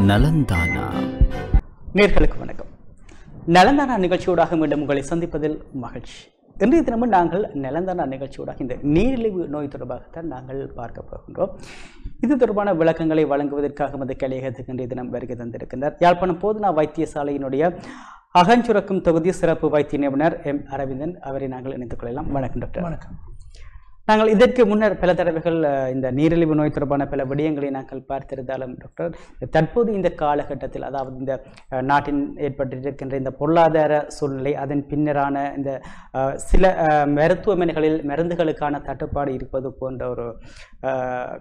நலந்தானா நேர்களுக்கு வணக்கம் நலந்தானா நிகழ்ச்சியோடாக மீண்டும் உங்களை சந்திப்பதில் மகிழ்ச்சி இன்றைய தினமும் நாங்கள் நலந்தானா நிகழ்ச்சியோடாக இந்த நீரிழிவு நோய் தொடர்பாகத்தான் நாங்கள் பார்க்க போகின்றோம் இது தொடர்பான விளக்கங்களை வழங்குவதற்காக மத கலையகத்துக்கு இன்றைய தினம் வருகை தந்திருக்கின்றார் யாழ்ப்பாணம் போதனா வைத்தியசாலையினுடைய அகஞ்சுரக்கும் தொகுதி சிறப்பு வைத்திய நிபுணர் எம் அரவிந்தன் அவரை நாங்கள் இணைத்துக் கொள்ளலாம் வணக்கம் டாக்டர் வணக்கம் நாங்கள் இதற்கு முன்னர் பல தடவைகள் அஹ், இந்த நீரிழிவு நோய் தொடர்பான பல விடயங்களை நாங்கள் பார்த்திருந்தாலும் டாக்டர் தற்போது இந்த காலகட்டத்தில் அதாவது இந்த அஹ், நாட்டின் ஏற்பட்டிருக்கின்ற இந்த பொருளாதார சூழ்நிலை அதன் பின்னரான இந்த அஹ், சில அஹ், மருத்துவமனைகளில் மருந்துகளுக்கான தட்டுப்பாடு இருப்பது போன்ற ஒரு அஹ்,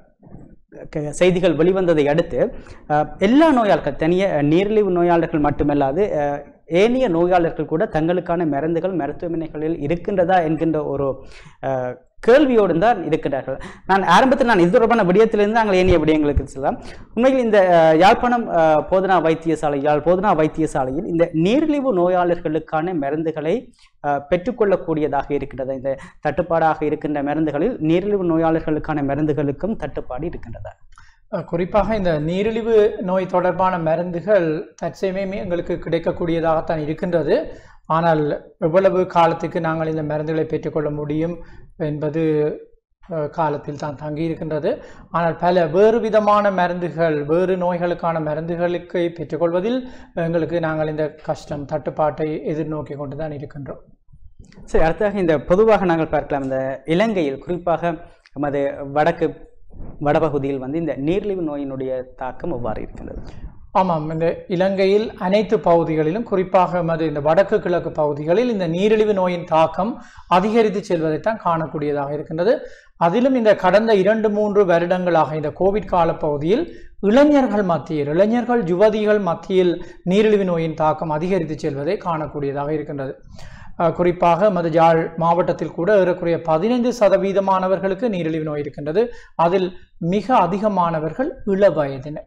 க- செய்திகள் வெளிவந்ததை அடுத்து அஹ், எல்லா நோயாளர்கள் தனிய அஹ், நீரிழிவு நோயாளர்கள் மட்டுமல்லாது அஹ், ஏனைய நோயாளர்கள் கூட தங்களுக்கான மருந்துகள் மருத்துவமனைகளில் இருக்கின்றதா என்கின்ற ஒரு அஹ், கேள்வியோடு தான் இருக்கிறார்கள் நான் ஆரம்பத்தில் நான் இது தொடர்பான விடயத்திலிருந்து நாங்கள் ஏனைய விடயங்களுக்கு செல்லலாம் உண்மையில் இந்த அஹ், யாழ்ப்பாணம் அஹ், போதனா வைத்தியசாலை யாழ் போதனா வைத்தியசாலையில் இந்த நீரிழிவு நோயாளர்களுக்கான மருந்துகளை அஹ், பெற்றுக்கொள்ளக்கூடியதாக இருக்கிறது இந்த தட்டுப்பாடாக இருக்கின்ற மருந்துகளில் நீரிழிவு நோயாளர்களுக்கான மருந்துகளுக்கும் தட்டுப்பாடு இருக்கின்றதா அஹ் குறிப்பாக இந்த நீரிழிவு நோய் தொடர்பான மருந்துகள் தற்சமயமே எங்களுக்கு கிடைக்கக்கூடியதாகத்தான் இருக்கின்றது ஆனால் எவ்வளவு காலத்துக்கு நாங்கள் இந்த மருந்துகளை பெற்றுக்கொள்ள முடியும் என்பது அஹ், காலத்தில் தான் தங்கி இருக்கின்றது ஆனால் பல வேறு விதமான மருந்துகள் வேறு நோய்களுக்கான மருந்துகளுக்கு பெற்றுக்கொள்வதில் எங்களுக்கு நாங்கள் இந்த கஷ்டம் தட்டுப்பாட்டை எதிர்நோக்கி கொண்டு தான் இருக்கின்றோம் சரி அடுத்ததாக இந்த பொதுவாக நாங்கள் பார்க்கலாம் இந்த இலங்கையில் குறிப்பாக நமது வடக்கு வடபகுதியில் வந்து இந்த நீரிழிவு நோயினுடைய தாக்கம் எவ்வாறு இருக்கின்றது ஆமாம் இந்த இலங்கையில் அனைத்து பகுதிகளிலும் குறிப்பாக மது இந்த வடக்கு கிழக்கு பகுதிகளில் இந்த நீரிழிவு நோயின் தாக்கம் அதிகரித்து செல்வதைத்தான் காணக்கூடியதாக இருக்கின்றது அதிலும் இந்த கடந்த இரண்டு மூன்று வருடங்களாக இந்த கோவிட் கால பகுதியில் இளைஞர்கள் மத்தியில் இளைஞர்கள் யுவதிகள் மத்தியில் நீரிழிவு நோயின் தாக்கம் அதிகரித்து செல்வதை காணக்கூடியதாக இருக்கின்றது அஹ் குறிப்பாக மது யாழ் மாவட்டத்தில் கூட ஏறக்குறைய பதினைந்து சதவீதமானவர்களுக்கு நீரிழிவு நோய் இருக்கின்றது அதில் மிக அதிகமானவர்கள் இள வயதினர்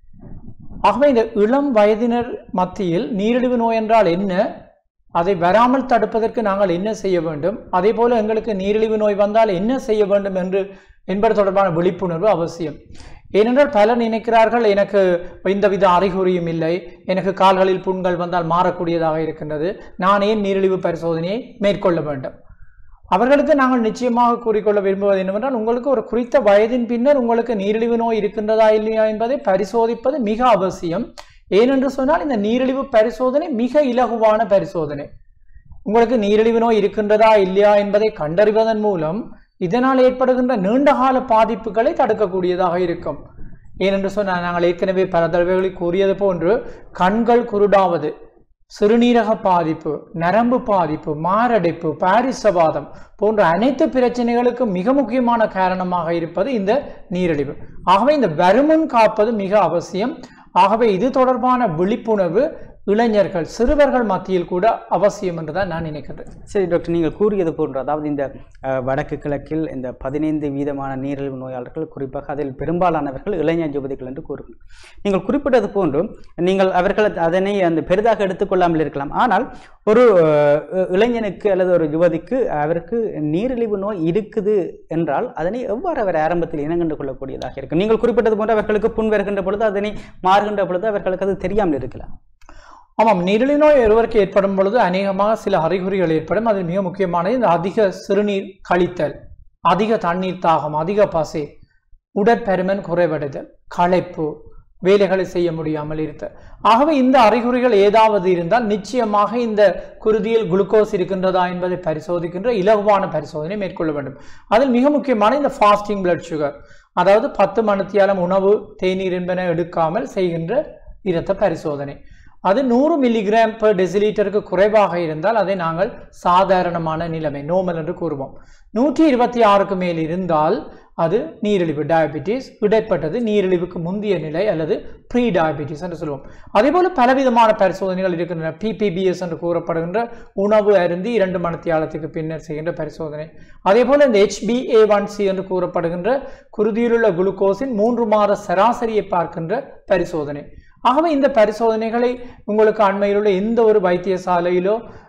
ஆகவே இந்த இளம் வயதினர் மத்தியில் நீரிழிவு நோய் என்றால் என்ன அதை வராமல் தடுப்பதற்கு நாங்கள் என்ன செய்ய வேண்டும் அதே போல எங்களுக்கு நீரிழிவு நோய் வந்தால் என்ன செய்ய வேண்டும் என்று என்பது தொடர்பான விழிப்புணர்வு அவசியம் ஏனென்றால் பலர் நினைக்கிறார்கள் எனக்கு எந்தவித அறிகுறியும் இல்லை எனக்கு கால்களில் புண்கள் வந்தால் மாறக்கூடியதாக இருக்கின்றது நான் ஏன் நீரிழிவு பரிசோதனையை மேற்கொள்ள வேண்டும் அவர்களுக்கு நாங்கள் நிச்சயமாக கூறிக்கொள்ள விரும்புவது என்னவென்றால் உங்களுக்கு ஒரு குறித்த வயதின் பின்னர் உங்களுக்கு நீரிழிவு நோய் இருக்கின்றதா இல்லையா என்பதை பரிசோதிப்பது மிக அவசியம் ஏனென்று சொன்னால் இந்த நீரிழிவு பரிசோதனை மிக இலகுவான பரிசோதனை உங்களுக்கு நீரிழிவு நோய் இருக்கின்றதா இல்லையா என்பதை கண்டறிவதன் மூலம் இதனால் ஏற்படுகின்ற நீண்டகால பாதிப்புகளை தடுக்கக்கூடியதாக இருக்கும் ஏனென்று சொன்னால் நாங்கள் ஏற்கனவே பல தடவைகளில் கூறியது போன்று கண்கள் குருடாவது சிறுநீரக பாதிப்பு நரம்பு பாதிப்பு மாரடைப்பு பாரிசவாதம் போன்ற அனைத்து பிரச்சனைகளுக்கும் மிக முக்கியமான காரணமாக இருப்பது இந்த நீரிழிவு ஆகவே இந்த வருமுன் காப்பது மிக அவசியம் ஆகவே இது தொடர்பான விழிப்புணர்வு இளைஞர்கள் சிறுவர்கள் மத்தியில் கூட அவசியம் என்றுதான் நான் நினைக்கிறேன் சரி டாக்டர் நீங்கள் கூறியது போன்று அதாவது இந்த அஹ், வடக்கு கிழக்கில் இந்த பதினைந்து வீதமான நீரிழிவு நோயாளர்கள் குறிப்பாக அதில் பெரும்பாலானவர்கள் இளைஞர் யுவதிகள் என்று கூறுங்கள் நீங்கள் குறிப்பிட்டது போன்று நீங்கள் அவர்கள் அதனை அந்த பெரிதாக எடுத்துக்கொள்ளாமல் இருக்கலாம் ஆனால் ஒரு அஹ், இளைஞனுக்கு அல்லது ஒரு யுவதிக்கு அவருக்கு நீரிழிவு நோய் இருக்குது என்றால் அதனை எவ்வாறு அவர் ஆரம்பத்தில் இனங்கண்டு கொள்ளக்கூடியதாக இருக்கும் நீங்கள் குறிப்பிட்டது போன்று அவர்களுக்கு புண் வருகின்ற பொழுது அதனை மாறுகின்ற பொழுது அவர்களுக்கு அது தெரியாமல் இருக்கலாம் ஆமாம் நீரிழிவு நோய் ஒருவருக்கு ஏற்படும் பொழுது அநேகமாக சில அறிகுறிகள் ஏற்படும் அதில் மிக முக்கியமானது இந்த அதிக சிறுநீர் கழித்தல் அதிக தண்ணீர் தாகம் அதிக பசி உடற்பருமன் குறைவடைதல் களைப்பு வேலைகளை செய்ய முடியாமல் இருத்தல் ஆகவே இந்த அறிகுறிகள் ஏதாவது இருந்தால் நிச்சயமாக இந்த குருதியில் குளுக்கோஸ் இருக்கின்றதா என்பதை பரிசோதிக்கின்ற இலகுவான பரிசோதனை மேற்கொள்ள வேண்டும் அதில் மிக முக்கியமான இந்த ஃபாஸ்டிங் blood சுகர் அதாவது பத்து மணித்தியாலம் உணவு தேநீர் என்பன எடுக்காமல் செய்கின்ற இரத்த பரிசோதனை அது நூறு மில்லிகிராம் per டெசிலிட்டருக்கு குறைவாக இருந்தால் அதை நாங்கள் சாதாரணமான நிலைமை நோமல் என்று கூறுவோம் நூற்றி இருபத்தி ஆறுக்கு மேல் இருந்தால் அது நீரிழிவு டயபிட்டிஸ் இடைப்பட்டது நீரிழிவுக்கு முந்திய நிலை அல்லது ப்ரீ டயபிட்டிஸ் என்று சொல்லுவோம் அதே போல பலவிதமான பரிசோதனைகள் இருக்கின்றன பிபிபிஎஸ் என்று கூறப்படுகின்ற உணவு அருந்தி இரண்டு மணித்தியாலத்துக்கு பின்னர் செய்கின்ற பரிசோதனை அதே போல இந்த ஹெச்பிஏ ஒன் சி என்று கூறப்படுகின்ற குருதியிலுள்ள குளுக்கோஸின் மூன்று மாத சராசரியை பார்க்கின்ற பரிசோதனை ஆகவே இந்த பரிசோதனைகளை உங்களுக்கு அண்மையில் உள்ள எந்த ஒரு வைத்தியசாலையிலோ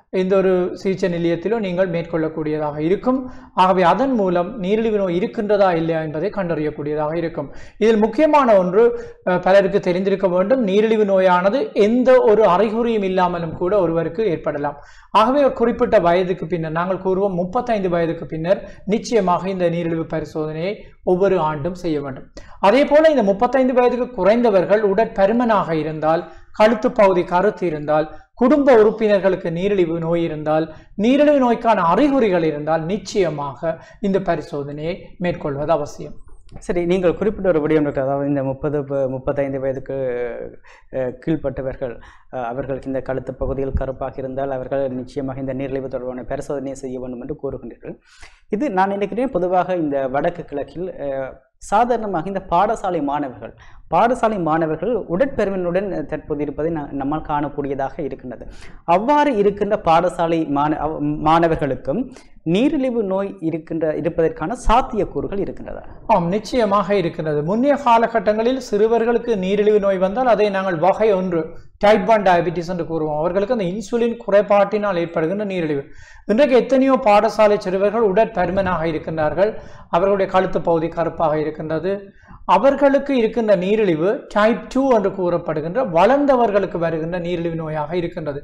இந்த ஒரு சிகிச்சை நிலையத்திலோ நீங்கள் மேற்கொள்ளக்கூடியதாக இருக்கும் ஆகவே அதன் மூலம் நீரிழிவு நோய் இருக்கின்றதா இல்லையா என்பதை கண்டறியக்கூடியதாக இருக்கும் இதில் முக்கியமான ஒன்று அஹ், பலருக்கு தெரிந்திருக்க வேண்டும் நீரிழிவு நோயானது எந்த ஒரு அறிகுறியும் இல்லாமலும் கூட ஒருவருக்கு ஏற்படலாம் ஆகவே ஒரு குறிப்பிட்ட வயதுக்கு பின்னர் நாங்கள் கூறுவோம் முப்பத்தைந்து வயதுக்கு பின்னர் நிச்சயமாக இந்த நீரிழிவு பரிசோதனையை ஒவ்வொரு ஆண்டும் செய்ய வேண்டும் அதே போல இந்த முப்பத்தைந்து வயதுக்கு குறைந்தவர்கள் உடற்பருமனாக இருந்தால் கழுத்து பகுதி கருத்து இருந்தால் குடும்ப உறுப்பினர்களுக்கு நீரிழிவு நோய் இருந்தால் நீரிழிவு நோய்க்கான அறிகுறிகள் இருந்தால் நிச்சயமாக இந்த பரிசோதனையை மேற்கொள்வது அவசியம் சரி நீங்கள் குறிப்பிட்ட ஒரு விடயம் இருக்கு அதாவது இந்த முப்பது ப- முப்பத்தைந்து வயதுக்கு அஹ், கீழ்ப்பட்டவர்கள் அஹ், அவர்களுக்கு இந்த கழுத்து பகுதியில் கருப்பாக இருந்தால் அவர்கள் நிச்சயமாக இந்த நீரிழிவு தொடர்பான பரிசோதனையை செய்ய வேண்டும் என்று கூறுகின்றீர்கள் இது நான் நினைக்கிறேன் பொதுவாக இந்த வடக்கு கிழக்கில் அஹ், சாதாரணமாக இந்த பாடசாலை மாணவர்கள் பாடசாலை மாணவர்கள் உடற்பெருமனுடன் தற்போது இருப்பதை நா- நம்மால் காணக்கூடியதாக இருக்கின்றது அவ்வாறு இருக்கின்ற பாடசாலை மாண அவ்- மாணவர்களுக்கும் நீரிழிவு நோய் இருக்கின்ற இருப்பதற்கான சாத்தியக்கூறுகள் இருக்கின்றதா ஆம் நிச்சயமாக இருக்கிறது முன்னைய காலகட்டங்களில் சிறுவர்களுக்கு நீரிழிவு நோய் வந்தால் அதை நாங்கள் வகை ஒன்று டைப் ஒன் டயபிட்டிஸ் என்று கூறுவோம் அவர்களுக்கு அந்த இன்சுலின் குறைபாட்டினால் ஏற்படுகின்ற நீரிழிவு இன்றைக்கு எத்தனையோ பாடசாலை சிறுவர்கள் உடற்பருமனாக இருக்கின்றார்கள் அவர்களுடைய கழுத்து பகுதி கருப்பாக இருக்கின்றது அவர்களுக்கு இருக்கின்ற நீரிழிவு டைப் டூ என்று கூறப்படுகின்ற வளர்ந்தவர்களுக்கு வருகின்ற நீரிழிவு நோயாக இருக்கின்றது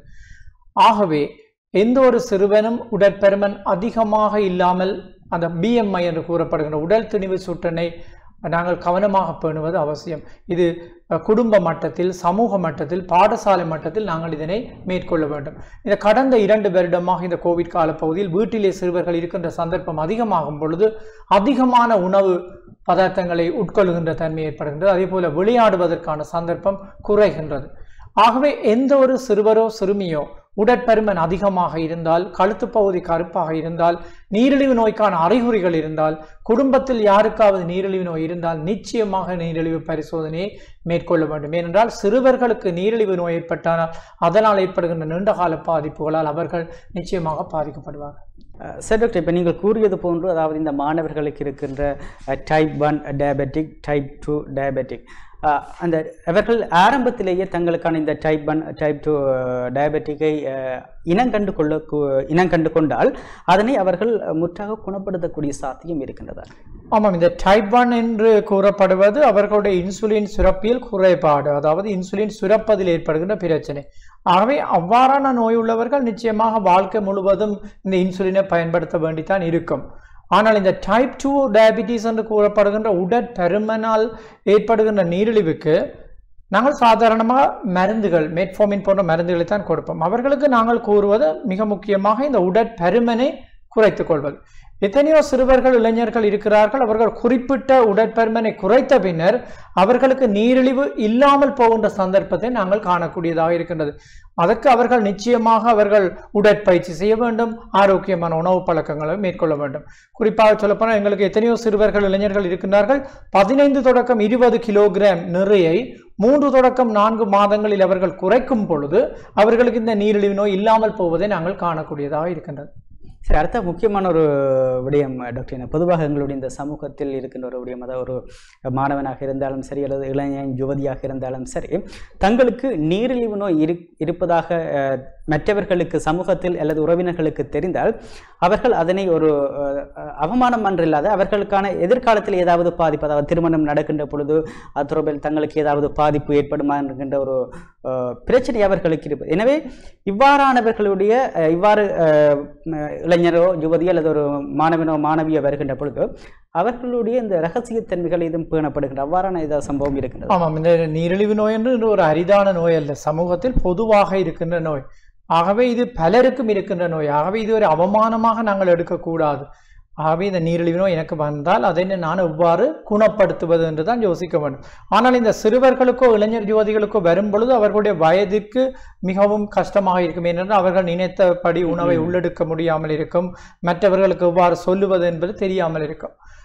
ஆகவே எந்த ஒரு சிறுவனும் உடற்பருமன் அதிகமாக இல்லாமல் அந்த பிஎம்ஐ என்று கூறப்படுகின்ற உடல் திணிவு சுட்டனை நாங்கள் கவனமாக பேணுவது அவசியம் இது அஹ், குடும்ப மட்டத்தில் சமூக மட்டத்தில் பாடசாலை மட்டத்தில் நாங்கள் இதனை மேற்கொள்ள வேண்டும் இந்த கடந்த இரண்டு வருடமாக இந்த கோவிட் கால பகுதியில் வீட்டிலே சிறுவர்கள் இருக்கின்ற சந்தர்ப்பம் அதிகமாகும் பொழுது அதிகமான உணவு பதார்த்தங்களை உட்கொள்கின்ற தன்மை ஏற்படுகின்றது அதே போல விளையாடுவதற்கான சந்தர்ப்பம் குறைகின்றது ஆகவே எந்த ஒரு சிறுவரோ சிறுமியோ உடற்பருமன் அதிகமாக இருந்தால் கழுத்து பகுதி கருப்பாக இருந்தால் நீரிழிவு நோய்க்கான அறிகுறிகள் இருந்தால் குடும்பத்தில் யாருக்காவது நீரிழிவு நோய் இருந்தால் நிச்சயமாக நீரிழிவு பரிசோதனையை மேற்கொள்ள வேண்டும் ஏனென்றால் சிறுவர்களுக்கு நீரிழிவு நோய் ஏற்பட்டால் அதனால் ஏற்படுகின்ற நீண்டகால பாதிப்புகளால் அவர்கள் நிச்சயமாக பாதிக்கப்படுவார்கள் அஹ் சரி டாக்டர் இப்போ நீங்கள் கூறியது போன்று அதாவது இந்த மாணவர்களுக்கு இருக்கின்ற type one diabetic type two diabetic அந்த அவர்கள் ஆரம்பத்திலேயே தங்களுக்கான இந்த டைப் ஒன் டைப் டூ டயபெட்டிக்கை இனங்கண்டு கொள்ள கு- இனங்கண்டு கொண்டால் அதனை அவர்கள் முற்றாக குணப்படுத்தக்கூடிய சாத்தியம் இருக்கின்றதா ஆமாம் இந்த டைப் ஒன் என்று கூறப்படுவது அவர்களுடைய இன்சுலின் சுரப்பியல் குறைபாடு அதாவது இன்சுலின் சுரப்பதில் ஏற்படுகின்ற பிரச்சனை ஆகவே அவ்வாறான நோய் உள்ளவர்கள் நிச்சயமாக வாழ்க்கை முழுவதும் இந்த இன்சுலினை பயன்படுத்த வேண்டித்தான் இருக்கும் ஆனால் இந்த டைப் டூ டயபிட்டிஸ் என்று கூறப்படுகின்ற உடற்பருமனால் ஏற்படுகின்ற நீரிழிவுக்கு நாங்கள் சாதாரணமாக மருந்துகள் மெட்ஃபோமின் போன்ற மருந்துகளை தான் கொடுப்போம் அவர்களுக்கு நாங்கள் கூறுவது மிக முக்கியமாக இந்த உடற்பருமனை குறைத்துக் கொள்வது எத்தனையோ சிறுவர்கள் இளைஞர்கள் இருக்கிறார்கள் அவர்கள் குறிப்பிட்ட உடற்பருமனை குறைத்த பின்னர் அவர்களுக்கு நீரிழிவு இல்லாமல் போகின்ற சந்தர்ப்பத்தை நாங்கள் காணக்கூடியதாக இருக்கின்றது அதற்கு அவர்கள் நிச்சயமாக அவர்கள் உடற்பயிற்சி செய்ய வேண்டும் ஆரோக்கியமான உணவு பழக்கங்களை மேற்கொள்ள வேண்டும் குறிப்பாக சொல்லப்போனால் எங்களுக்கு எத்தனையோ சிறுவர்கள் இளைஞர்கள் இருக்கின்றார்கள் பதினைந்து தொடக்கம் இருபது கிலோகிராம் நிறையை மூன்று தொடக்கம் நான்கு மாதங்களில் அவர்கள் குறைக்கும் பொழுது அவர்களுக்கு இந்த நீரிழிவு நோய் இல்லாமல் போவதை நாங்கள் காணக்கூடியதாக இருக்கின்றது சரி அடுத்த முக்கியமான ஒரு விடயம் டாக்டர் என்ன பொதுவாக எங்களுடைய இந்த சமூகத்தில் இருக்கின்ற ஒரு விடயம் அதாவது ஒரு மாணவனாக இருந்தாலும் சரி அல்லது இளைஞன் யுவதியாக இருந்தாலும் சரி தங்களுக்கு நீரிழிவு நோய் இரு இருப்பதாக அஹ், மற்றவர்களுக்கு சமூகத்தில் அல்லது உறவினர்களுக்கு தெரிந்தால் அவர்கள் அதனை ஒரு அஹ், அஹ், அவமானம் அன்றில்லாத அவர்களுக்கான எதிர்காலத்தில் ஏதாவது பாதிப்பு அதாவது திருமணம் நடக்கின்ற பொழுது அது தொடர்பில் தங்களுக்கு ஏதாவது பாதிப்பு ஏற்படுமா என்கின்ற ஒரு அஹ், பிரச்சனை அவர்களுக்கு இருப்பது எனவே இவ்வாறானவர்களுடைய அஹ், இவ்வாறு அஹ், ம- இளைஞரோ யுவதியோ அல்லது ஒரு மாணவனோ மாணவியோ வருகின்ற பொழுது அவர்களுடைய இந்த ரகசியத்தன்மைகள் எதுவும் பேணப்படுகின்ற அவ்வாறான ஏதாவது சம்பவம் இருக்கின்றது ஆமாம் இந்த நீரிழிவு நோய் என்று இன்று ஒரு அரிதான நோய் அல்ல சமூகத்தில் பொதுவாக இருக்கின்ற நோய் ஆகவே இது பலருக்கும் இருக்கின்ற நோய் ஆகவே இது ஒரு அவமானமாக நாங்கள் எடுக்கக்கூடாது ஆகவே இந்த நீரிழிவு நோய் எனக்கு வந்தால் அதை நான் எவ்வாறு குணப்படுத்துவது என்று தான் யோசிக்க வேண்டும் ஆனால் இந்த சிறுவர்களுக்கோ இளைஞர் யுவதிகளுக்கோ வரும் பொழுது அவர்களுடைய வயதிற்கு மிகவும் கஷ்டமாக இருக்கும் ஏனென்றால் அவர்கள் நினைத்தபடி உணவை உள்ளெடுக்க முடியாமல் இருக்கும் மற்றவர்களுக்கு எவ்வாறு சொல்லுவது என்பது தெரியாமல் இருக்கும்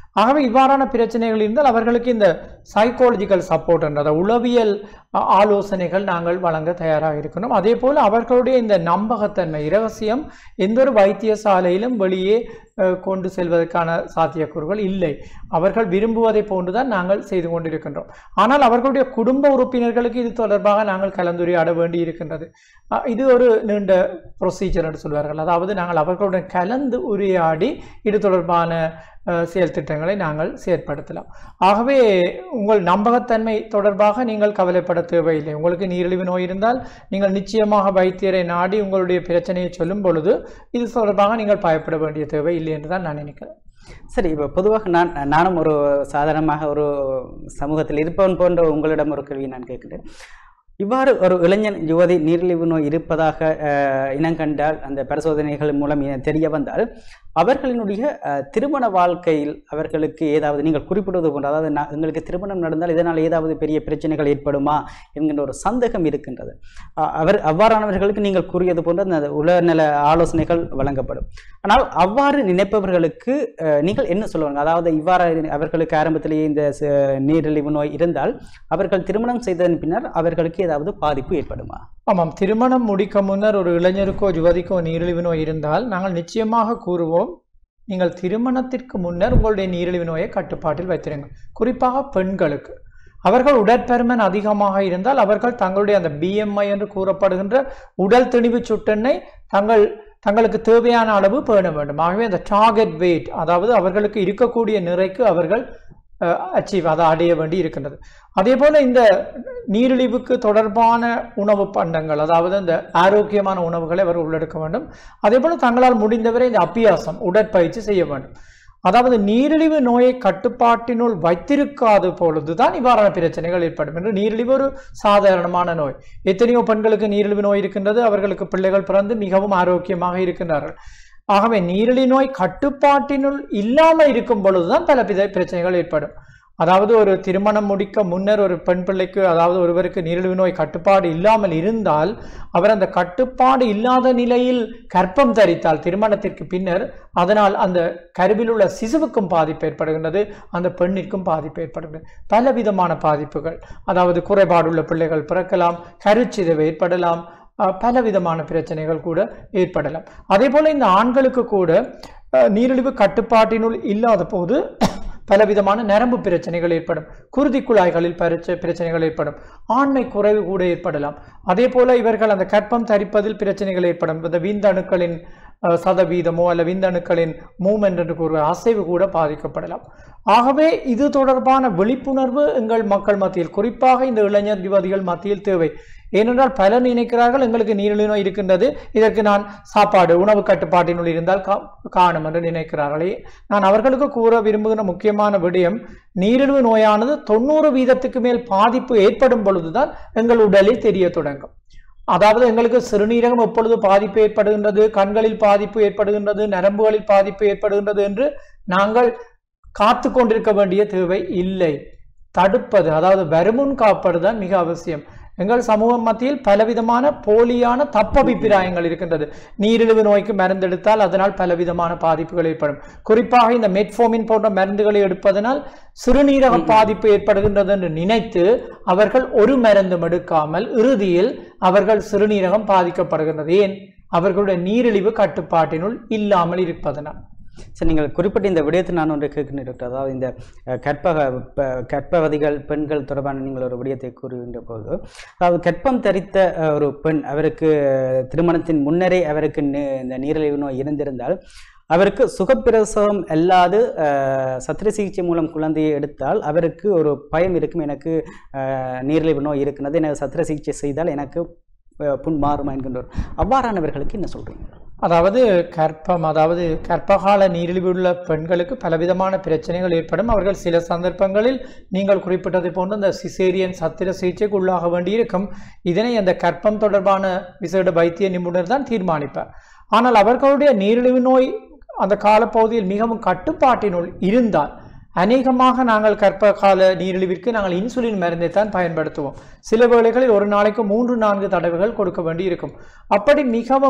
ஆகவே இவ்வாறான பிரச்சனைகள் இருந்தால் அவர்களுக்கு இந்த சைக்காலஜிக்கல் சப்போர்ட் என்ற உளவியல் அ, ஆலோசனைகள் நாங்கள் வழங்க தயாராக இருக்கணும் அதே போல் அவர்களுடைய இந்த நம்பகத்தன்மை இரகசியம் எந்த ஒரு வைத்தியசாலையிலும் வெளியே அ, கொண்டு செல்வதற்கான சாத்தியக்கூறுகள் இல்லை அவர்கள் விரும்புவதை போன்றுதான் நாங்கள் செய்து கொண்டிருக்கின்றோம் ஆனால் அவர்களுடைய குடும்ப உறுப்பினர்களுக்கு இது தொடர்பாக நாங்கள் கலந்துரையாட வேண்டி இருக்கின்றது அ, இது ஒரு நீண்ட ப்ரொசீஜர் என்று சொல்வார்கள் அதாவது நாங்கள் அவர்களுடன் கலந்து உரையாடி இது தொடர்பான அஹ், செயல் திட்டங்களை நாங்கள் செயற்படுத்தலாம் ஆகவே உங்கள் நம்பகத்தன்மை தொடர்பாக நீங்கள் கவலைப்பட தேவையில்லை உங்களுக்கு நீரிழிவு நோய் இருந்தால் நீங்கள் நிச்சயமாக வைத்தியரை நாடி உங்களுடைய பிரச்சனையை சொல்லும் பொழுது இது தொடர்பாக நீங்கள் பயப்பட வேண்டிய தேவை இல்லை என்று தான் நான் நினைக்கிறேன் சரி இப்போ பொதுவாக நான் நானும் ஒரு சாதாரணமாக ஒரு சமூகத்தில் இருப்பவன் போன்ற உங்களிடம் ஒரு கேள்வி நான் கேட்கிறேன் இவ்வாறு ஒரு இளைஞன் யுவதி நீரிழிவு நோய் இருப்பதாக அஹ், இனங்கண்டால் அந்த பரிசோதனைகள் மூலம் இன- தெரிய வந்தால் அவர்களினுடைய அஹ், திருமண வாழ்க்கையில் அவர்களுக்கு ஏதாவது நீங்கள் குறிப்பிடுவது போன்ற அதாவது நான் எங்களுக்கு திருமணம் நடந்தால் இதனால் ஏதாவது பெரிய பிரச்சனைகள் ஏற்படுமா என்கின்ற ஒரு சந்தேகம் இருக்கின்றது அஹ், அவர் அவ்வாறானவர்களுக்கு நீங்கள் கூறியது போன்ற அந்த உளநல ஆலோசனைகள் வழங்கப்படும் ஆனால் அவ்வாறு நினைப்பவர்களுக்கு அஹ், நீங்கள் என்ன சொல்லுவாங்க அதாவது இவ்வாறு அவர்களுக்கு ஆரம்பத்திலேயே இந்த ச- நீரிழிவு நோய் இருந்தால் அவர்கள் திருமணம் செய்ததன் பின்னர் அவர்களுக்கு ஏதாவது பாதிப்பு ஏற்படுமா ஆமாம் திருமணம் முடிக்க முன்னர் ஒரு இளைஞருக்கோ யுவதிக்கோ நீரிழிவு நோய் இருந்தால் நாங்கள் நிச்சயமாக கூறுவோம் நீங்கள் திருமணத்திற்கு முன்னர் உங்களுடைய நீரிழிவு நோயை கட்டுப்பாட்டில் வைத்திருங்கள் குறிப்பாக பெண்களுக்கு அவர்கள் உடற்பருமன் அதிகமாக இருந்தால் அவர்கள் தங்களுடைய அந்த பிஎம்ஐ என்று கூறப்படுகின்ற உடல் திணிவு சுட்டெண்ணை தங்கள் தங்களுக்கு தேவையான அளவு பேண வேண்டும் ஆகவே அந்த டார்கெட் வெயிட் அதாவது அவர்களுக்கு இருக்கக்கூடிய நிறைக்கு அவர்கள் அச்சீவ் அதை அடைய வேண்டி இருக்கின்றது அதே போல இந்த நீரிழிவுக்கு தொடர்பான உணவு பண்டங்கள் அதாவது இந்த ஆரோக்கியமான உணவுகளை அவர் உள்ளெடுக்க வேண்டும் அதே போல தங்களால் முடிந்தவரை இந்த அபியாசம் உடற்பயிற்சி செய்ய வேண்டும் அதாவது நீரிழிவு நோயை கட்டுப்பாட்டினுள் வைத்திருக்காத பொழுதுதான் இவ்வாறான பிரச்சனைகள் ஏற்படும் என்று நீரிழிவு ஒரு சாதாரணமான நோய் எத்தனையோ பெண்களுக்கு நீரிழிவு நோய் இருக்கின்றது அவர்களுக்கு பிள்ளைகள் பிறந்து மிகவும் ஆரோக்கியமாக இருக்கின்றார்கள் ஆகவே நீரிழிவு நோய் கட்டுப்பாட்டினுள் இல்லாமல் இருக்கும் பொழுதுதான் பல பித- பிரச்சனைகள் ஏற்படும் அதாவது ஒரு திருமணம் முடிக்க முன்னர் ஒரு பெண் பிள்ளைக்கு அதாவது ஒருவருக்கு நீரிழிவு நோய் கட்டுப்பாடு இல்லாமல் இருந்தால் அவர் அந்த கட்டுப்பாடு இல்லாத நிலையில் கர்ப்பம் தரித்தால் திருமணத்திற்கு பின்னர் அதனால் அந்த கருவில் உள்ள சிசுவுக்கும் பாதிப்பு ஏற்படுகின்றது அந்த பெண்ணிற்கும் பாதிப்பு ஏற்படுகிறது பலவிதமான பாதிப்புகள் அதாவது குறைபாடுள்ள பிள்ளைகள் பிறக்கலாம் கருச்சிதைவு ஏற்படலாம் அஹ், பலவிதமான பிரச்சனைகள் கூட ஏற்படலாம் அதே போல இந்த ஆண்களுக்கு கூட அஹ், நீரிழிவு கட்டுப்பாட்டினுள் இல்லாத போது பலவிதமான நரம்பு பிரச்சனைகள் ஏற்படும் குருதி குழாய்களில் பரிச்ச பிரச்சனைகள் ஏற்படும் ஆண்மை குறைவு கூட ஏற்படலாம் அதே போல இவர்கள் அந்த கர்ப்பம் தரிப்பதில் பிரச்சனைகள் ஏற்படும் இந்த விந்தணுக்களின் அஹ், சதவீதமோ அல்ல விந்தணுக்களின் மூமெண்ட் என்று கூறுவ அசைவு கூட பாதிக்கப்படலாம் ஆகவே இது தொடர்பான விழிப்புணர்வு எங்கள் மக்கள் மத்தியில் குறிப்பாக இந்த இளைஞர் யுவதிகள் மத்தியில் தேவை ஏனென்றால் பலர் நினைக்கிறார்கள் எங்களுக்கு நீரிழிவு நோய் இருக்கின்றது இதற்கு நான் சாப்பாடு உணவு கட்டுப்பாட்டினுள் இருந்தால் கா- காணும் என்று நினைக்கிறார்களே நான் அவர்களுக்கு கூற விரும்புகிற முக்கியமான விடயம் நீரிழிவு நோயானது தொண்ணூறு வீதத்துக்கு மேல் பாதிப்பு ஏற்படும் பொழுதுதான் எங்கள் உடலில் தெரிய தொடங்கும் அதாவது எங்களுக்கு சிறுநீரகம் எப்பொழுது பாதிப்பு ஏற்படுகின்றது கண்களில் பாதிப்பு ஏற்படுகின்றது நரம்புகளில் பாதிப்பு ஏற்படுகின்றது என்று நாங்கள் காத்து கொண்டிருக்க வேண்டிய தேவை இல்லை தடுப்பது அதாவது வருமுன் காப்பது தான் மிக அவசியம் எங்கள் சமூகம் மத்தியில் பலவிதமான போலியான தப்பபிப்பிராயங்கள் இருக்கின்றது நீரிழிவு நோய்க்கு மருந்தெடுத்தால் அதனால் பலவிதமான பாதிப்புகள் ஏற்படும் குறிப்பாக இந்த மெட்ஃபோமின் போன்ற மருந்துகளை எடுப்பதனால் சிறுநீரக பாதிப்பு ஏற்படுகின்றது என்று நினைத்து அவர்கள் ஒரு மருந்தும் எடுக்காமல் இறுதியில் அவர்கள் சிறுநீரகம் பாதிக்கப்படுகின்றது ஏன் அவர்களுடைய நீரிழிவு கட்டுப்பாட்டினுள் இல்லாமல் இருப்பதனால் சரி நீங்கள் குறிப்பிட்ட இந்த விடயத்தை நான் ஒன்று கேட்கிறேன் டாக்டர் அதாவது இந்த அஹ், கற்பக ப- கர்ப்பவதிகள் பெண்கள் தொடர்பான நீங்கள் ஒரு விடயத்தை கூறுகின்ற போது அதாவது கற்பம் தரித்த அஹ், ஒரு பெண் அவருக்கு திருமணத்தின் முன்னரே அவருக்கு நி- இந்த நீரிழிவு நோய் இருந்திருந்தால் அவருக்கு சுகப்பிரசவம் அல்லாது அஹ், சத்திர சிகிச்சை மூலம் குழந்தையை எடுத்தால் அவருக்கு ஒரு பயம் இருக்கும் எனக்கு அஹ், நீரிழிவு நோய் இருக்கிறது எனக்கு சத்திர சிகிச்சை செய்தால் எனக்கு அஹ், புண் மாறுமா என்கின்ற ஒரு அவ்வாறானவர்களுக்கு என்ன சொல்றீங்க அதாவது கர்ப்பம் அதாவது கர்ப்பகால நீரிழிவு உள்ள பெண்களுக்கு பலவிதமான பிரச்சனைகள் ஏற்படும் அவர்கள் சில சந்தர்ப்பங்களில் நீங்கள் குறிப்பிட்டதை போன்று இந்த சிசேரியன் சத்திர சிகிச்சைக்கு உள்ளாக வேண்டியிருக்கும் இதனை அந்த கர்ப்பம் தொடர்பான விசேட வைத்திய நிபுணர் தான் தீர்மானிப்பார் ஆனால் அவர்களுடைய நீரிழிவு நோய் அந்த காலப்பகுதியில் மிகவும் கட்டுப்பாட்டினுள் இருந்தால் அநேகமாக நாங்கள் கர்ப்ப கால நீரிழிவிற்கு நாங்கள் இன்சுலின் மருந்தை தான் பயன்படுத்துவோம் சில வேளைகளில் ஒரு நாளைக்கு மூன்று நான்கு தடவைகள் கொடுக்க வேண்டி இருக்கும் அப்படி மிகவும்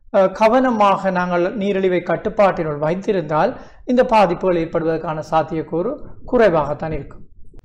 அஹ், கவனமாக நாங்கள் நீரிழிவை கட்டுப்பாட்டினுள் வைத்திருந்தால் இந்த பாதிப்புகள் ஏற்படுவதற்கான சாத்தியக்கூறு குறைவாகத்தான் இருக்கும்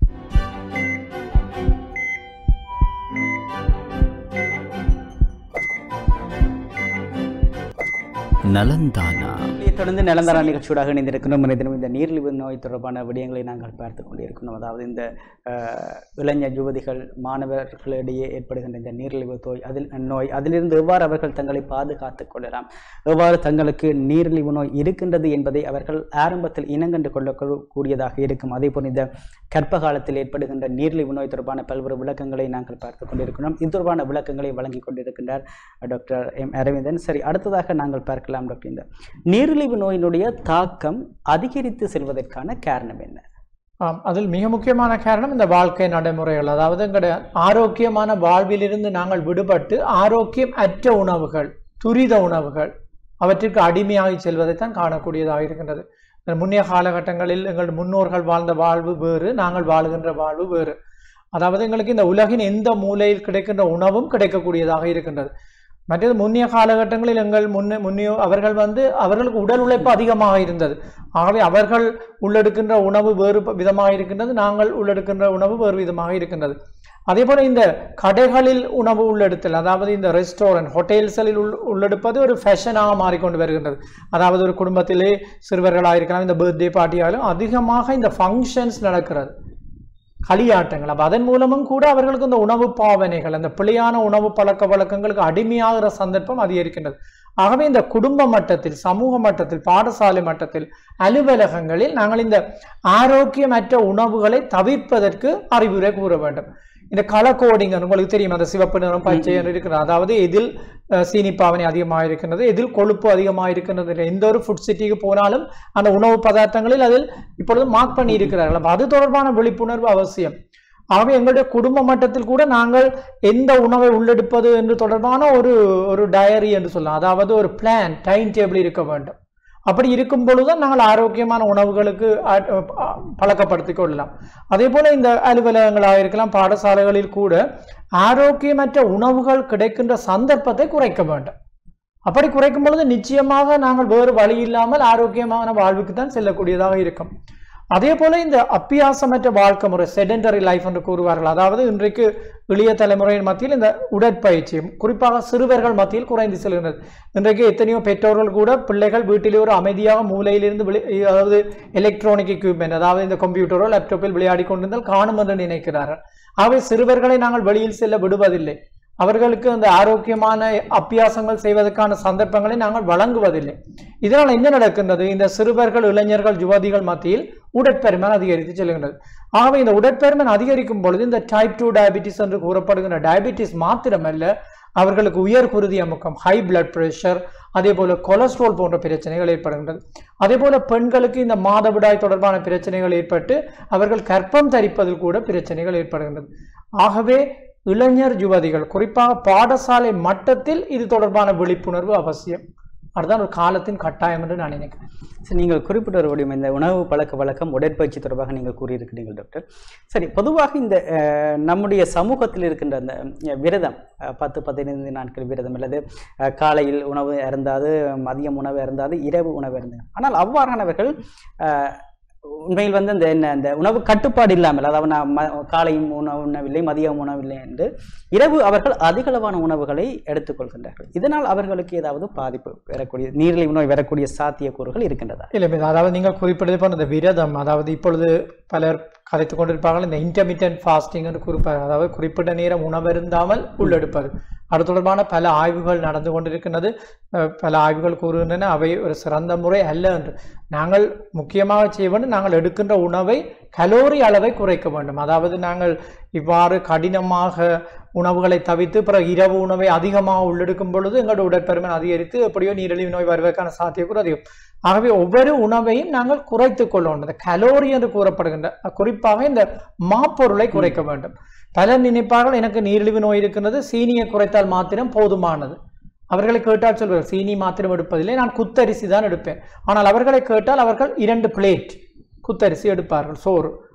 நலந்தானா இதை தொடர்ந்து நிலந்தர நிகழ்ச்சியோடாக இணைந்திருக்கிறோம் இன்றைய தினம் இந்த நீரிழிவு நோய் தொடர்பான விடயங்களை நாங்கள் பார்த்து கொண்டிருக்கிறோம் அதாவது இந்த அஹ், இளைஞர் யுவதிகள் மாணவர்களிடையே ஏற்படுகின்ற இந்த நீரிழிவு நோய் அதில் நோய் அதிலிருந்து எவ்வாறு அவர்கள் தங்களை பாதுகாத்துக் கொள்ளலாம் எவ்வாறு தங்களுக்கு நீரிழிவு நோய் இருக்கின்றது என்பதை அவர்கள் ஆரம்பத்தில் இனங்கண்டு கொள்ளக்கூடியதாக இருக்கும் அதே போல் இந்த கர்ப்ப காலத்தில் ஏற்படுகின்ற நீரிழிவு நோய் தொடர்பான பல்வேறு விளக்கங்களை நாங்கள் பார்த்து கொண்டிருக்கிறோம் இது தொடர்பான விளக்கங்களை வழங்கி கொண்டிருக்கின்றார் டாக்டர் எம் அரவிந்தன் சரி அடுத்ததாக நாங்கள் பார்க்கலாம் டாக்டர் இந்த நீரிழிவு நோயினுடைய தாக்கம் அதிகரித்து செல்வதற்கான காரணம் என்ன ஆம் அதில் மிக முக்கியமான காரணம் இந்த வாழ்க்கை நடைமுறைகள் அதாவது எங்களுடைய ஆரோக்கியமான வாழ்விலிருந்து நாங்கள் விடுபட்டு ஆரோக்கியம் அற்ற உணவுகள் துரித உணவுகள் அவற்றிற்கு அடிமையாகி செல்வதைத்தான் காணக்கூடியதாக இருக்கின்றது இந்த முன்னைய காலகட்டங்களில் எங்கள் முன்னோர்கள் வாழ்ந்த வாழ்வு வேறு நாங்கள் வாழுகின்ற வாழ்வு வேறு அதாவது எங்களுக்கு இந்த உலகின் எந்த மூலையில் கிடைக்கின்ற உணவும் கிடைக்கக்கூடியதாக இருக்கின்றது மற்றது முன்னைய காலகட்டங்களில் எங்கள் முன்னே முன்னையோ அவர்கள் வந்து அவர்களுக்கு உடல் உழைப்பு அதிகமாக இருந்தது ஆகவே அவர்கள் உள்ளெடுக்கின்ற உணவு வேறு ப- விதமாக இருக்கின்றது நாங்கள் உள்ளெடுக்கின்ற உணவு வேறு விதமாக இருக்கின்றது அதே போல இந்த கடைகளில் உணவு உள்ளெடுத்தல் அதாவது இந்த ரெஸ்டாரண்ட் ஹோட்டல்ஸில் உள் உள்ளெடுப்பது ஒரு ஃபேஷனாக மாறிக்கொண்டு வருகின்றது அதாவது ஒரு குடும்பத்திலே சிறுவர்களாக இருக்கலாம் இந்த பர்த்டே பார்ட்டியாலும் அதிகமாக இந்த ஃபங்க்ஷன்ஸ் நடக்கிறது களியாட்டங்கள் அப்போ அதன் மூலமும் கூட அவர்களுக்கு இந்த உணவு பாவனைகள் அந்த பிழையான உணவு பழக்க வழக்கங்களுக்கு அடிமையாகிற சந்தர்ப்பம் அதிகரிக்கின்றது ஆகவே இந்த குடும்ப மட்டத்தில் சமூக மட்டத்தில் பாடசாலை மட்டத்தில் அலுவலகங்களில் நாங்கள் இந்த ஆரோக்கியமற்ற உணவுகளை தவிர்ப்பதற்கு அறிவுரை கூற வேண்டும் இந்த கலர் கோடிங் உங்களுக்கு தெரியும் அந்த சிவப்பு நிறம் பச்சை நிறம் இருக்கிறது அதாவது எதில் அஹ், சீனி பாவனை அதிகமாக இருக்கின்றது எதில் கொழுப்பு அதிகமாக இருக்கின்றது இல்லை. எந்த ஒரு ஃபுட் சிட்டிக்கு போனாலும் அந்த உணவு பதார்த்தங்களில் அதில் இப்பொழுது மார்க் பண்ணி இருக்கிறார்கள் அப்ப அது தொடர்பான விழிப்புணர்வு அவசியம் ஆகவே எங்களுடைய குடும்ப மட்டத்தில் கூட நாங்கள் எந்த உணவை உள்ளெடுப்பது என்று தொடர்பான ஒரு ஒரு டயரி என்று சொல்லலாம் அதாவது ஒரு பிளான் டைம் டேபிள் இருக்க வேண்டும் அப்படி இருக்கும் பொழுதுதான் நாங்கள் ஆரோக்கியமான உணவுகளுக்கு ஆட்- அ- பழக்கப்படுத்திக் கொள்ளலாம் அதே போல இந்த அலுவலகங்களாக இருக்கலாம் பாடசாலைகளில் கூட ஆரோக்கியமற்ற உணவுகள் கிடைக்கின்ற சந்தர்ப்பத்தை குறைக்க வேண்டும் அப்படி குறைக்கும் பொழுது நிச்சயமாக நாங்கள் வேறு வழி இல்லாமல் ஆரோக்கியமான வாழ்வுக்கு தான் செல்லக்கூடியதாக இருக்கும் அதே போல இந்த அப்பியாசமற்ற வாழ்க்கை முறை செடென்டரி லைஃப் என்று கூறுவார்கள் அதாவது இன்றைக்கு இளைய தலைமுறையின் மத்தியில் இந்த உடற்பயிற்சி குறிப்பாக சிறுவர்கள் மத்தியில் குறைந்து செல்கின்றது இன்றைக்கு எத்தனையோ பெற்றோர்கள் கூட பிள்ளைகள் வீட்டிலே ஒரு அமைதியாக மூலையிலிருந்து விளை அதாவது எலக்ட்ரானிக் எக்யூப்மெண்ட் அதாவது இந்த கம்ப்யூட்டரோ லேப்டாப்பில் விளையாடி கொண்டிருந்தால் காணும் என்று நினைக்கிறார்கள் ஆகவே சிறுவர்களை நாங்கள் வெளியில் செல்ல விடுவதில்லை அவர்களுக்கு அந்த ஆரோக்கியமான அபியாசங்கள் செய்வதற்கான சந்தர்ப்பங்களை நாங்கள் வழங்குவதில்லை இதனால் என்ன நடக்கின்றது இந்த சிறுவர்கள் இளைஞர்கள் யுவதிகள் மத்தியில் உடற்பெருமன் அதிகரித்து செல்கின்றது ஆகவே இந்த உடற்பெருமன் அதிகரிக்கும் பொழுது இந்த டைப் டூ டயபிட்டிஸ் என்று கூறப்படுகின்ற டயபிட்டிஸ் மாத்திரமல்ல அவர்களுக்கு உயர் குருதி அமுக்கம் ஹை பிளட் பிரஷர் அதே போல கொலஸ்ட்ரால் போன்ற பிரச்சனைகள் ஏற்படுகின்றது அதே போல பெண்களுக்கு இந்த மாதவிடாய் தொடர்பான பிரச்சனைகள் ஏற்பட்டு அவர்கள் கர்ப்பம் தரிப்பதில் கூட பிரச்சனைகள் ஏற்படுகின்றது ஆகவே இளைஞர் யுவதிகள் குறிப்பாக பாடசாலை மட்டத்தில் இது தொடர்பான விழிப்புணர்வு அவசியம் அதுதான் ஒரு காலத்தின் கட்டாயம் என்று நான் நினைக்கிறேன் சரி நீங்கள் குறிப்பிட்ட ஒரு விடயம் இந்த உணவு பழக்க வழக்கம் உடற்பயிற்சி தொடர்பாக நீங்கள் கூறியிருக்கிறீர்கள் டாக்டர் சரி பொதுவாக இந்த அஹ், நம்முடைய சமூகத்தில் இருக்கின்ற அந்த அஹ், விரதம் அஹ், பத்து பதினைந்து நாட்கள் விரதம் அல்லது அஹ், காலையில் உணவு அருந்தாது மதியம் உணவு அருந்தாது இரவு உணவு அருந்தாது ஆனால் அவ்வாறானவர்கள் அஹ், உண்மையில் வந்து அந்த என்ன அந்த உணவு கட்டுப்பாடு இல்லாமல் அதாவது நான் ம காலையும் உணவு உண்ணவில்லை மதியம் உணவில்லை என்று இரவு அவர்கள் அதிகளவான உணவுகளை எடுத்துக்கொள்கின்றார்கள் இதனால் அவர்களுக்கு ஏதாவது பாதிப்பு வரக்கூடிய நீரிழிவு நோய் வரக்கூடிய சாத்தியக்கூறுகள் இருக்கின்றதா இல்லை இல்லை, அதாவது நீங்கள் குறிப்பிட்டது போன இந்த விரதம் அதாவது இப்பொழுது பலர் கதைத்துக் கொண்டிருப்பார்கள் இந்த இன்டர்மீடியன்ட் ஃபாஸ்டிங் என்று குறிப்பார்கள் அதாவது குறிப்பிட்ட நேரம் உணவருந்தாமல் உள்ளெடுப்பது அது தொடர்பான பல ஆய்வுகள் நடந்து கொண்டிருக்கின்றது அஹ், பல ஆய்வுகள் கூறுகின்றன அவை ஒரு சிறந்த முறை அல்ல என்று நாங்கள் முக்கியமாக செய்ய வேண்டும் நாங்கள் எடுக்கின்ற உணவை கலோரி அளவை குறைக்க வேண்டும் அதாவது நாங்கள் இவ்வாறு கடினமாக உணவுகளை தவிர்த்து பிறகு இரவு உணவை அதிகமாக உள்ளெடுக்கும் பொழுது எங்களோட உடற்பருமன் அதிகரித்து எப்படியோ நீரிழிவு நோய் வருவதற்கான சாத்தியக்கூறு அதிகம் ஆகவே ஒவ்வொரு உணவையும் நாங்கள் குறைத்துக் கொள்ளணும் இந்த கலோரி என்று கூறப்படுகின்ற குறிப்பாக இந்த மாப்பொருளை குறைக்க வேண்டும் பலர் நினைப்பார்கள் எனக்கு நீரிழிவு நோய் இருக்கின்றது சீனியை குறைத்தால் மாத்திரம் போதுமானது அவர்களை கேட்டால் சொல்வார்கள் சீனி மாத்திரம் எடுப்பதில்லை நான் குத்தரிசி தான் எடுப்பேன் ஆனால் அவர்களை கேட்டால் அவர்கள் இரண்டு பிளேட் குத்தரிசி எடுப்பார்கள் சோறு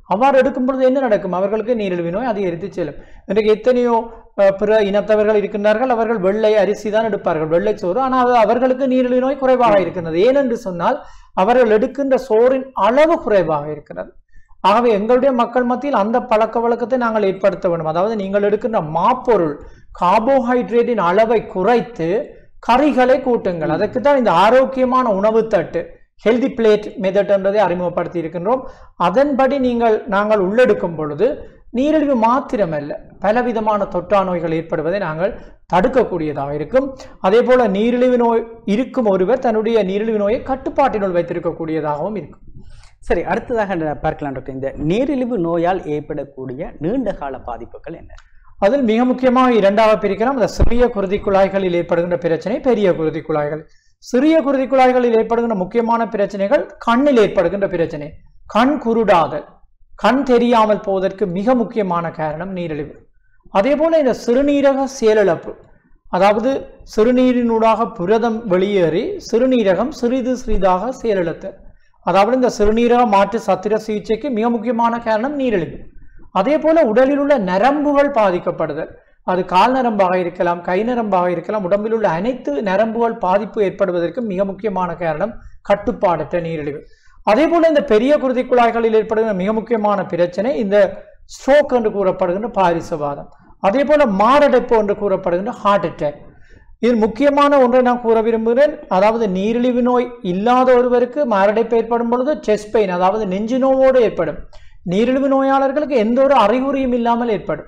அவ்வாறு எடுக்கும் பொழுது என்ன நடக்கும் அவர்களுக்கு நீரிழிவு நோய் அதிகரித்து செல்லும் இன்றைக்கு எத்தனையோ அஹ், பிற இனத்தவர்கள் இருக்கின்றார்கள் அவர்கள் வெள்ளை அரிசி தான் எடுப்பார்கள் வெள்ளை சோறு ஆனால் அது அவர்களுக்கு நீரிழிவு நோய் குறைவாக இருக்கின்றது ஏனென்று சொன்னால் அவர்கள் எடுக்கின்ற சோறின் அளவு குறைவாக இருக்கிறது ஆகவே எங்களுடைய மக்கள் மத்தியில் அந்த பழக்க வழக்கத்தை நாங்கள் ஏற்படுத்த வேண்டும் அதாவது நீங்கள் எடுக்கின்ற மாப்பொருள் கார்போஹைட்ரேட்டின் அளவை குறைத்து கறிகளை கூட்டுங்கள் அதற்கு தான் இந்த ஆரோக்கியமான உணவு தட்டு ஹெல்தி பிளேட் மெத்தட் என்றதை அறிமுகப்படுத்தி இருக்கின்றோம் அதன்படி நீங்கள் நாங்கள் உள்ளெடுக்கும் பொழுது நீரிழிவு மாத்திரமல்ல பலவிதமான தொற்றா நோய்கள் ஏற்படுவதை நாங்கள் தடுக்கக்கூடியதாக இருக்கும் அதே போல நீரிழிவு நோய் இருக்கும் ஒருவர் தன்னுடைய நீரிழிவு நோயை கட்டுப்பாட்டினுள் வைத்திருக்கக்கூடியதாகவும் இருக்கும் சரி அடுத்ததாக நான் பார்க்கலாம் டாக்டர் இந்த நீரிழிவு நோயால் ஏற்படக்கூடிய நீண்ட கால பாதிப்புகள் என்ன அதில் மிக முக்கியமாக இரண்டாக பிரிக்கலாம் அந்த சிறிய குருதி குழாய்களில் ஏற்படுகின்ற பிரச்சனை பெரிய குருதி குழாய்கள் சிறிய குருதி குழாய்களில் ஏற்படுகின்ற முக்கியமான பிரச்சனைகள் கண்ணில் ஏற்படுகின்ற பிரச்சனை கண் குருடாதல் கண் தெரியாமல் போவதற்கு மிக முக்கியமான காரணம் நீரிழிவு அதே போல இந்த சிறுநீரக செயலிழப்பு அதாவது சிறுநீரினூடாக புரதம் வெளியேறி சிறுநீரகம் சிறிது சிறிதாக செயலிழத்தல் அதாவது இந்த சிறுநீரக மாற்று சத்திர சிகிச்சைக்கு மிக முக்கியமான காரணம் நீரிழிவு அதே போல உடலில் உள்ள நரம்புகள் பாதிக்கப்படுதல் அது கால் நரம்பாக இருக்கலாம் கை நரம்பாக இருக்கலாம் உடம்பில் உள்ள அனைத்து நரம்புகள் பாதிப்பு ஏற்படுவதற்கு மிக முக்கியமான காரணம் கட்டுப்பாடற்ற நீரிழிவு அதே போல இந்த பெரிய குருதி குழாய்களில் ஏற்படுகிற மிக முக்கியமான பிரச்சனை இந்த ஸ்ட்ரோக் என்று கூறப்படுகின்ற பாரிசவாதம் அதே போல மாரடைப்பு என்று கூறப்படுகின்ற ஹார்ட் அட்டாக் இதில் முக்கியமான ஒன்றை நான் கூற விரும்புகிறேன் அதாவது நீரிழிவு நோய் இல்லாத ஒருவருக்கு மாரடைப்பு ஏற்படும் பொழுது செஸ்ட் பெயின் அதாவது நெஞ்சு நோவோடு ஏற்படும் நீரிழிவு நோயாளர்களுக்கு எந்த ஒரு அறிகுறியும் இல்லாமல் ஏற்படும்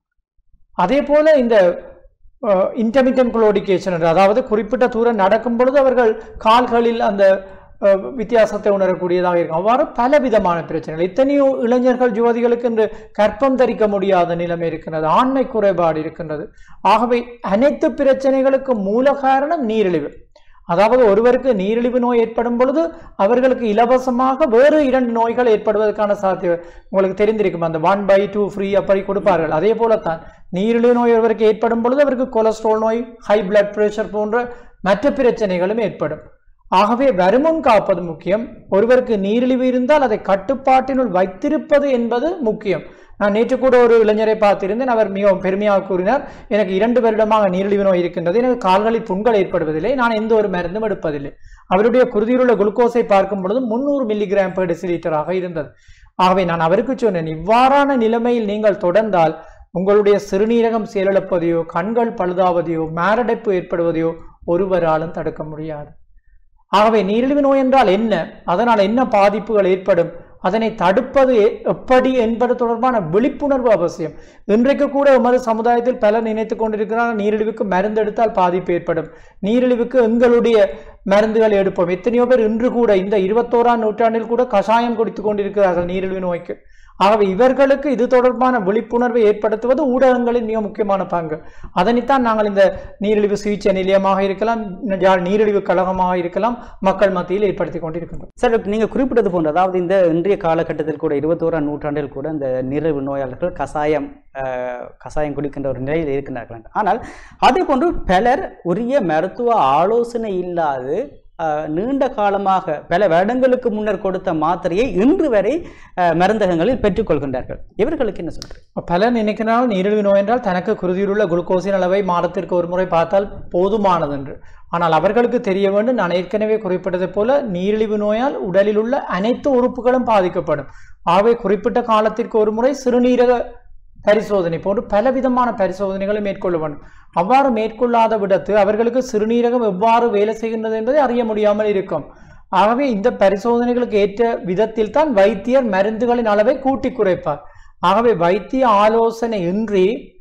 அதே போல இந்த இன்டர்மிட்டன் குளோடிகேஷன் அதாவது குறிப்பிட்ட தூரம் நடக்கும் பொழுது அவர்கள் கால்களில் அந்த அஹ், வித்தியாசத்தை உணரக்கூடியதாக இருக்கும் அவ்வாறு பல விதமான பிரச்சனைகள் எத்தனையோ இளைஞர்கள் யுவதிகளுக்கு இன்று கற்பம் தரிக்க முடியாத நிலைமை இருக்கின்றது ஆண்மை குறைபாடு இருக்கின்றது ஆகவே அனைத்து பிரச்சனைகளுக்கு மூல காரணம் நீரிழிவு அதாவது ஒருவருக்கு நீரிழிவு நோய் ஏற்படும் பொழுது அவர்களுக்கு இலவசமாக வேறு இரண்டு நோய்கள் ஏற்படுவதற்கான சாத்தியம் உங்களுக்கு தெரிந்திருக்கும் அந்த ஒன் பை டூ ஃப்ரீ அப்படி கொடுப்பார்கள் அதே போலத்தான் நீரிழிவு நோய் ஒருவருக்கு ஏற்படும் பொழுது அவருக்கு கொலஸ்ட்ரால் நோய் ஹை பிளட் பிரஷர் போன்ற மற்ற பிரச்சனைகளும் ஏற்படும் ஆகவே வருமுன் காப்பது முக்கியம் ஒருவருக்கு நீரிழிவு இருந்தால் அதை கட்டுப்பாட்டினுள் வைத்திருப்பது என்பது முக்கியம் நான் நேற்று கூட ஒரு இளைஞரை பார்த்திருந்தேன் அவர் மிகவும் பெருமையாக கூறினார் எனக்கு இரண்டு வருடமாக நீரிழிவு நோய் இருக்கின்றது எனக்கு கால்களில் புண்கள் ஏற்படுவதில்லை நான் எந்த ஒரு மருந்தும் எடுப்பதில்லை அவருடைய குருதியில் உள்ள குளுக்கோஸை பார்க்கும் பொழுது முன்னூறு மில்லிகிராம் பெர் டெசிலிட்டராக இருந்தது ஆகவே நான் அவருக்கு சொன்னேன் இவ்வாறான நிலைமையில் நீங்கள் தொடர்ந்தால் உங்களுடைய சிறுநீரகம் செயலிழப்பதையோ கண்கள் பழுதாவதையோ மாரடைப்பு ஏற்படுவதையோ ஒருவராலும் தடுக்க முடியாது ஆகவே நீரிழிவு நோய் என்றால் என்ன அதனால் என்ன பாதிப்புகள் ஏற்படும் அதனை தடுப்பது எ- எப்படி என்பது தொடர்பான விழிப்புணர்வு அவசியம் இன்றைக்கு கூட எமது சமுதாயத்தில் பலர் நினைத்துக் கொண்டிருக்கிறார்கள் நீரிழிவுக்கு மருந்து எடுத்தால் பாதிப்பு ஏற்படும் நீரிழிவுக்கு எங்களுடைய மருந்துகள் எடுப்போம் எத்தனையோ பேர் இன்று கூட இந்த இருபத்தோராம் நூற்றாண்டில் கூட கஷாயம் குடித்துக் கொண்டிருக்கிறார்கள் நீரிழிவு நோய்க்கு ஆகவே இவர்களுக்கு இது தொடர்பான விழிப்புணர்வை ஏற்படுத்துவது ஊடகங்களின் மிக முக்கியமான பங்கு அதனைத்தான் நாங்கள் இந்த நீரிழிவு சிகிச்சை நிலையமாக இருக்கலாம் யாழ் நீரிழிவு கழகமாக இருக்கலாம் மக்கள் மத்தியில் ஏற்படுத்தி கொண்டிருக்கின்றோம் சார் இப்ப நீங்க குறிப்பிட்டது போன்று அதாவது இந்த இன்றைய காலகட்டத்தில் கூட இருபத்தோராம் நூற்றாண்டில் கூட இந்த நீரிழிவு நோயாளர்கள் கசாயம் அஹ், கசாயம் குடிக்கின்ற ஒரு நிலையில் இருக்கின்றார்கள் ஆனால் அதே போன்று பலர் உரிய மருத்துவ ஆலோசனை இல்லாது அஹ், நீண்ட காலமாக பல வருடங்களுக்கு முன்னர் கொடுத்த மாத்திரையை இன்று வரை அஹ், மருந்தகங்களில் பெற்றுக்கொள்கின்றார்கள் இவர்களுக்கு என்ன சொல்றீங்க பலர் நினைக்கிறார்கள் நீரிழிவு நோய் என்றால் தனக்கு குருதியில் உள்ள குளுக்கோஸின் அளவை மாதத்திற்கு ஒரு முறை பார்த்தால் போதுமானது என்று ஆனால் அவர்களுக்கு தெரிய வேண்டும் நான் ஏற்கனவே குறிப்பிட்டது போல நீரிழிவு நோயால் உடலில் உள்ள அனைத்து உறுப்புகளும் பாதிக்கப்படும் ஆகவே குறிப்பிட்ட காலத்திற்கு ஒரு முறை சிறுநீரக பரிசோதனை போன்று பலவிதமான பரிசோதனைகளை மேற்கொள்ள வேண்டும் அவ்வாறு மேற்கொள்ளாத விடத்து அவர்களுக்கு சிறுநீரகம் எவ்வாறு வேலை செய்கின்றது என்பதை அறிய முடியாமல் இருக்கும் ஆகவே இந்த பரிசோதனைகளுக்கு ஏற்ற விதத்தில் தான் வைத்தியர் மருந்துகளின் அளவை கூட்டி குறைப்பார் ஆகவே வைத்திய ஆலோசனை இன்றி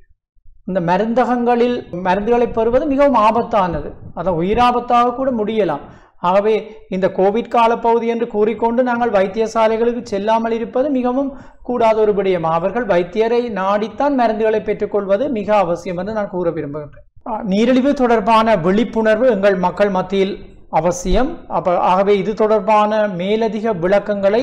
இந்த மருந்தகங்களில் மருந்துகளை பெறுவது மிகவும் ஆபத்தானது அதான் உயிராபத்தாக கூட முடியலாம் ஆகவே இந்த கோவிட் காலப்பகுதி என்று கூறிக்கொண்டு நாங்கள் வைத்தியசாலைகளுக்கு செல்லாமல் இருப்பது மிகவும் கூடாத ஒரு விடயம் அவர்கள் வைத்தியரை நாடித்தான் மருந்துகளை பெற்றுக்கொள்வது மிக அவசியம் என்று நான் கூற விரும்புகின்றேன் ஆ, நீரிழிவு தொடர்பான விழிப்புணர்வு எங்கள் மக்கள் மத்தியில் அவசியம் அப்ப ஆகவே இது தொடர்பான மேலதிக விளக்கங்களை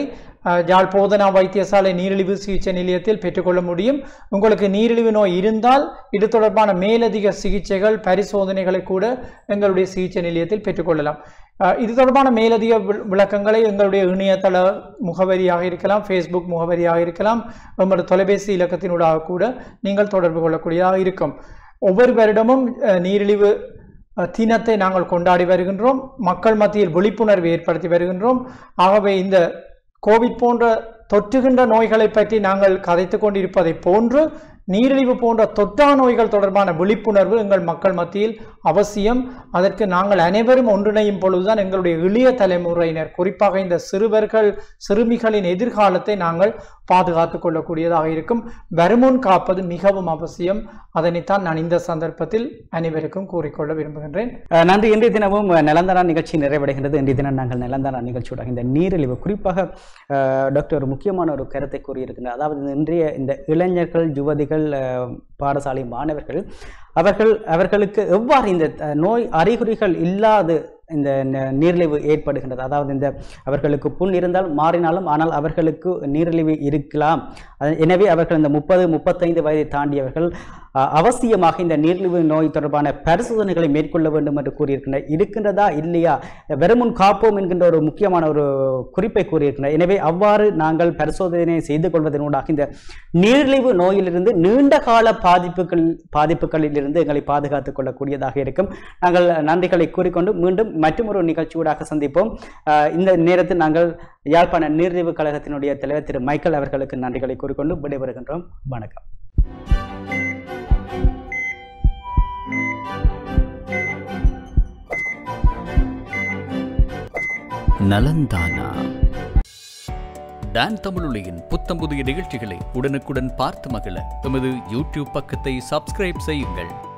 அஹ், யாழ் போதனா வைத்தியசாலை நீரிழிவு சிகிச்சை நிலையத்தில் பெற்றுக்கொள்ள முடியும் உங்களுக்கு நீரிழிவு நோய் இருந்தால் இது தொடர்பான மேலதிக சிகிச்சைகள் பரிசோதனைகளை கூட எங்களுடைய சிகிச்சை நிலையத்தில் பெற்றுக்கொள்ளலாம் அஹ், இது தொடர்பான மேலதிக வி- விளக்கங்களை எங்களுடைய இணையதள முகவரியாக இருக்கலாம் ஃபேஸ்புக் முகவரியாக இருக்கலாம் நம்முடைய தொலைபேசி இலக்கத்தினூடாக கூட நீங்கள் தொடர்பு கொள்ளக்கூடியதாக இருக்கும் ஒவ்வொரு வருடமும் அஹ், நீரிழிவு அஹ், தினத்தை நாங்கள் கொண்டாடி வருகின்றோம் மக்கள் மத்தியில் விழிப்புணர்வு ஏற்படுத்தி வருகின்றோம் ஆகவே இந்த கோவிட் போன்ற தொற்றுகின்ற நோய்களை பற்றி நாங்கள் கதைத்து கொண்டிருப்பதை போன்று நீரிழிவு போன்ற தொற்றா நோய்கள் தொடர்பான விழிப்புணர்வு எங்கள் மக்கள் மத்தியில் அவசியம் அதற்கு நாங்கள் அனைவரும் ஒன்றிணையும் பொழுதுதான் எங்களுடைய இளைய தலைமுறையினர் குறிப்பாக இந்த சிறுவர்கள் சிறுமிகளின் எதிர்காலத்தை நாங்கள் பாதுகாத்துக் கொள்ளக்கூடியதாக இருக்கும் வருமுன் காப்பது மிகவும் அவசியம் அதனைத்தான் நான் இந்த சந்தர்ப்பத்தில் அனைவருக்கும் கூறிக்கொள்ள விரும்புகின்றேன் அஹ் நன்றி இன்றைய தினமும் அஹ், நிலந்தரா நிகழ்ச்சி நிறைவடைகின்றது இன்றைய தினம் நாங்கள் நிலந்தரா நிகழ்ச்சியோட இந்த நீரிழிவு குறிப்பாக அஹ், டாக்டர் ஒரு முக்கியமான ஒரு கருத்தை கூறியிருக்கின்றார் அதாவது இந்த இன்றைய இந்த இளைஞர்கள் யுவதிகள் அஹ், பாடசாலை மாணவர்கள் அவர்கள் அவர்களுக்கு எவ்வாறு இந்த அஹ், நோய் அறிகுறிகள் இல்லாது இந்த ந- நீரிழிவு ஏற்படுகின்றது அதாவது இந்த அவர்களுக்கு புண் இருந்தால் மாறினாலும் ஆனால் அவர்களுக்கு நீரிழிவு இருக்கலாம் அது- எனவே அவர்கள் இந்த முப்பது முப்பத்தைந்து வயதை தாண்டியவர்கள் அஹ், அவசியமாக இந்த நீரிழிவு நோய் தொடர்பான பரிசோதனைகளை மேற்கொள்ள வேண்டும் என்று கூறியிருக்கின்றனர் இருக்கின்றதா இல்லையா வெறுமுன் காப்போம் என்கின்ற ஒரு முக்கியமான ஒரு குறிப்பை கூறியிருக்கின்றனர் எனவே அவ்வாறு நாங்கள் பரிசோதனை செய்து கொள்வதனூடாக இந்த நீரிழிவு நோயிலிருந்து நீண்ட கால பாதிப்புகள் பாதிப்புகளிலிருந்து எங்களை பாதுகாத்துக் கொள்ளக்கூடியதாக இருக்கும் நாங்கள் நன்றிகளை கூறிக்கொண்டு மீண்டும் மற்றொரு நிகழ்ச்சியூடாக சந்திப்போம் அஹ், இந்த நேரத்தில் நாங்கள் யாழ்ப்பாண நீரிழிவு கழகத்தினுடைய தலைவர் திரு மைக்கேல் அவர்களுக்கு நன்றிகளை கூறிக்கொண்டு விடைபெறுகின்றோம் வணக்கம் நலந்தானா டான் தமிழொலியின் புத்தம் புதிய நிகழ்ச்சிகளை உடனுக்குடன் பார்த்து மகிழ எமது யூடியூப் பக்கத்தை சப்ஸ்கிரைப் செய்யுங்கள்